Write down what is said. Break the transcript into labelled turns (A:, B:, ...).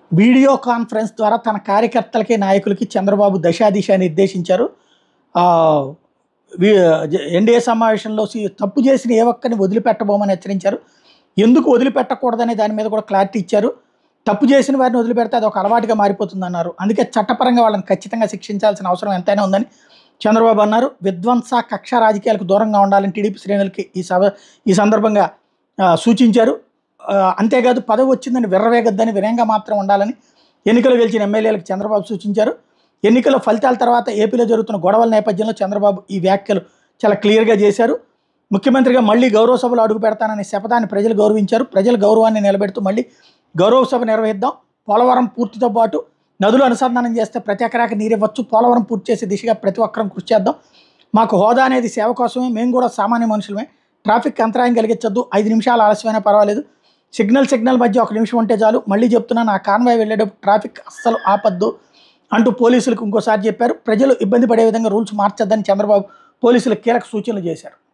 A: video conference ద్వారా తన కార్యకర్తలకి నాయకులకి చంద్రబాబు దశాదిశ నిర్దేశించారు ఆ, వీ- జ- ఎన్డీఏ సమావేశంలో సి- తప్పు చేసిన ఏ ఒక్కరిని వదిలిపెట్టబోమని హెచ్చరించారు ఎందుకు వదిలిపెట్టకూడదనే దాని మీద కూడా క్లారిటీ ఇచ్చారు తప్పు చేసిన వారిని వదిలిపెడితే అది ఒక అలవాటుగా మారిపోతుందన్నారు అందుకే చట్టపరంగా వాళ్ళని ఖచ్చితంగా శిక్షించాల్సిన అవసరం ఎంతైనా ఉందని చంద్రబాబు అన్నారు విధ్వంస కక్ష రాజకీయాలకు దూరంగా ఉండాలని టీడీపీ శ్రేణులకి ఈ సభ ఈ సందర్భంగా ఆ, సూచించారు ఆ, అంతేకాదు పదవి వచ్చిందని విర్రవేగద్దని వినయంగా మాత్రం ఉండాలని ఎన్నికలు గెలిచిన ఎమ్మెల్యేలకు చంద్రబాబు సూచించారు ఎన్నికల ఫలితాల తర్వాత ఏపీలో జరుగుతున్న గొడవల నేపథ్యంలో చంద్రబాబు ఈ వ్యాఖ్యలు చాలా క్లియర్గా చేశారు ముఖ్యమంత్రిగా మళ్ళీ గౌరవ సభలో అడుగు పెడతాననే శపథాన్ని ప్రజలు గౌరవించారు ప్రజల గౌరవాన్ని నిలబెడుతూ మళ్ళీ గౌరవ సభ నిర్వహిద్దాం పోలవరం పూర్తితో పాటు నదులు అనుసంధానం చేస్తే ప్రతి ఎకరాకి నీరివ్వచ్చు పోలవరం పూర్తి చేసే దిశగా ప్రతి ఒక్కరం కృషి చేద్దాం మాకు హోదా అనేది సేవ కోసమే మేము కూడా సామాన్య మనుషులమే ట్రాఫిక్ అంతరాయం కలిగించొద్దు ఐదు నిమిషాలు ఆలస్యమైనా పర్వాలేదు సిగ్నల్ సిగ్నల్ మధ్య ఒక నిమిషం ఉంటే చాలు మళ్ళీ చెప్తున్నాను ఆ కాన్వాయ్ వెళ్ళేటప్పుడు ట్రాఫిక్ అస్సలు ఆపద్దు అంటూ పోలీసులకు ఇంకోసారి చెప్పారు ప్రజలు ఇబ్బంది పడే విధంగా రూల్స్ మార్చొద్దని చంద్రబాబు పోలీసులకు కీలక సూచనలు చేశారు